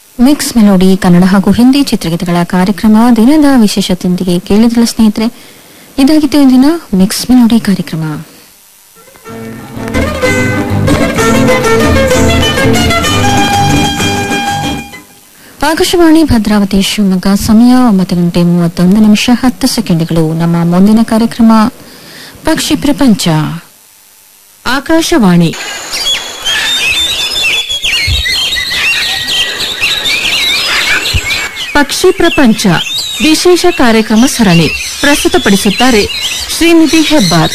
mix melody Kannada ಹಾಗೂ ಹಿಂದಿ ಚಿತ್ರಗೀತೆಗಳ ಕಾರ್ಯಕ್ರಮ ದಿನದ ವಿಶೇಷತೆಯೊಂದಿಗೆ ಕೇಳಿದ್ರಲ್ಲ ಸ್ನೇಹಿತರೆ ಇದಾಗಿತ್ತು ಇಂದಿನ ಮಿಕ್ಸ್ ಮೆಲೋಡಿ ಕಾರ್ಯಕ್ರಮ ಆಕಾಶವಾಣಿ ಭದ್ರಾವತಿ ಶಿವಮೊಗ್ಗ ಸಮಯ ಒಂಬತ್ತು ಗಂಟೆ ಮೂವತ್ತೊಂದು ನಿಮಿಷ ಹತ್ತು ಸೆಕೆಂಡ್ಗಳು ನಮ್ಮ ಮುಂದಿನ ಕಾರ್ಯಕ್ರಮ ಪಕ್ಷಿ ಪ್ರಪಂಚ ಆಕಾಶವಾಣಿ ಪಕ್ಷಿ ಪ್ರಪಂಚ ವಿಶೇಷ ಕಾರ್ಯಕ್ರಮ ಸರಣಿ ಪ್ರಸ್ತುತಪಡಿಸುತ್ತಾರೆ ಶ್ರೀನಿಧಿ ಹೆಬ್ಬಾರ್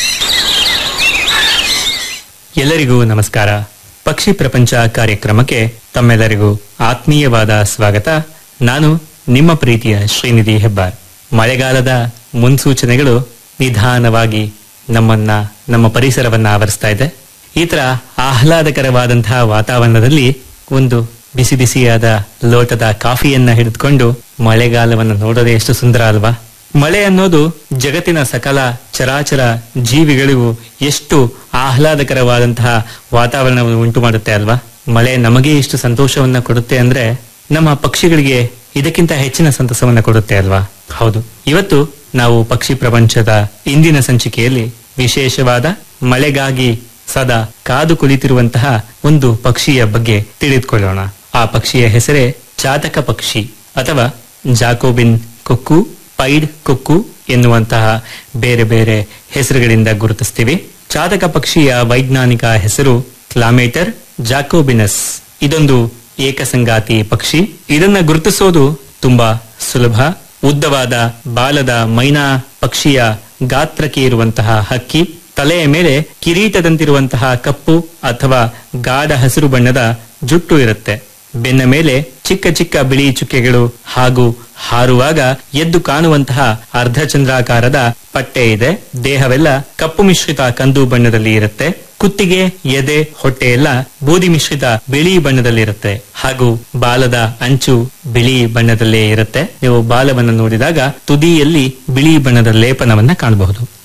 ಎಲ್ಲರಿಗೂ ನಮಸ್ಕಾರ ಪಕ್ಷಿ ಪ್ರಪಂಚ ಕಾರ್ಯಕ್ರಮಕ್ಕೆ ತಮ್ಮೆಲ್ಲರಿಗೂ ಆತ್ಮೀಯವಾದ ಸ್ವಾಗತ ನಾನು ನಿಮ್ಮ ಪ್ರೀತಿಯ ಶ್ರೀನಿಧಿ ಹೆಬ್ಬಾರ್ ಮಳೆಗಾಲದ ಮುನ್ಸೂಚನೆಗಳು ನಿಧಾನವಾಗಿ ನಮ್ಮನ್ನ ನಮ್ಮ ಪರಿಸರವನ್ನ ಆವರಿಸ್ತಾ ಇದೆ ಈ ತರ ಆಹ್ಲಾದಕರವಾದಂತಹ ವಾತಾವರಣದಲ್ಲಿ ಒಂದು ಬಿಸಿ ಬಿಸಿಯಾದ ಲೋಟದ ಕಾಫಿಯನ್ನ ಹಿಡಿದುಕೊಂಡು ಮಳೆಗಾಲವನ್ನು ನೋಡೋದೇ ಎಷ್ಟು ಸುಂದರ ಅಲ್ವಾ ಮಳೆ ಅನ್ನೋದು ಜಗತ್ತಿನ ಸಕಲ ಚರಾಚರ ಜೀವಿಗಳಿಗೂ ಎಷ್ಟು ಆಹ್ಲಾದಕರವಾದಂತಹ ವಾತಾವರಣವನ್ನು ಉಂಟು ಮಾಡುತ್ತೆ ಅಲ್ವಾ ಮಳೆ ನಮಗೆ ಇಷ್ಟು ಸಂತೋಷವನ್ನ ಕೊಡುತ್ತೆ ಅಂದ್ರೆ ನಮ್ಮ ಪಕ್ಷಿಗಳಿಗೆ ಇದಕ್ಕಿಂತ ಹೆಚ್ಚಿನ ಸಂತಸವನ್ನ ಕೊಡುತ್ತೆ ಅಲ್ವಾ ಹೌದು ಇವತ್ತು ನಾವು ಪಕ್ಷಿ ಪ್ರಪಂಚದ ಇಂದಿನ ಸಂಚಿಕೆಯಲ್ಲಿ ವಿಶೇಷವಾದ ಮಳೆಗಾಗಿ ಸದಾ ಕಾದು ಕುಳಿತಿರುವಂತಹ ಒಂದು ಪಕ್ಷಿಯ ಬಗ್ಗೆ ತಿಳಿದುಕೊಳ್ಳೋಣ ಆ ಪಕ್ಷಿಯ ಹೆಸರೇ ಚಾತಕ ಪಕ್ಷಿ ಅಥವಾ ಜಾಕೋಬಿನ್ ಕೊಕ್ಕು ಪೈಡ್ ಕೊಕ್ಕು ಎನ್ನುವಂತಹ ಬೇರೆ ಬೇರೆ ಹೆಸರುಗಳಿಂದ ಗುರುತಿಸ್ತೀವಿ ಚಾತಕ ಪಕ್ಷಿಯ ವೈಜ್ಞಾನಿಕ ಹೆಸರು ಕ್ಲಾಮೇಟರ್ ಜಾಕೋಬಿನಸ್ ಇದೊಂದು ಏಕಸಂಗಾತಿ ಪಕ್ಷಿ ಇದನ್ನ ಗುರುತಿಸೋದು ತುಂಬಾ ಸುಲಭ ಉದ್ದವಾದ ಬಾಲದ ಮೈನಾ ಪಕ್ಷಿಯ ಗಾತ್ರಕ್ಕೆ ಇರುವಂತಹ ಹಕ್ಕಿ ತಲೆಯ ಮೇಲೆ ಕಿರೀಟದಂತಿರುವಂತಹ ಕಪ್ಪು ಅಥವಾ ಗಾಢ ಹಸಿರು ಬಣ್ಣದ ಜುಟ್ಟು ಇರುತ್ತೆ ಬೆನ್ನ ಮೇಲೆ ಚಿಕ್ಕ ಚಿಕ್ಕ ಬಿಳಿ ಚುಕ್ಕೆಗಳು ಹಾಗೂ ಹಾರುವಾಗ ಎದ್ದು ಕಾಣುವಂತಹ ಅರ್ಧಚಂದ್ರಾಕಾರದ ಪಟ್ಟೆ ಇದೆ ದೇಹವೆಲ್ಲ ಕಪ್ಪು ಮಿಶ್ರಿತ ಕಂದು ಬಣ್ಣದಲ್ಲಿ ಇರುತ್ತೆ ಕುತ್ತಿಗೆ ಎದೆ ಹೊಟ್ಟೆಯೆಲ್ಲ ಬೂದಿ ಮಿಶ್ರಿತ ಬಿಳಿ ಬಣ್ಣದಲ್ಲಿರುತ್ತೆ ಹಾಗೂ ಬಾಲದ ಅಂಚು ಬಿಳಿ ಬಣ್ಣದಲ್ಲೇ ಇರುತ್ತೆ ನೀವು ಬಾಲವನ್ನು ನೋಡಿದಾಗ ತುದಿಯಲ್ಲಿ ಬಿಳಿ ಬಣ್ಣದ ಲೇಪನವನ್ನ ಕಾಣಬಹುದು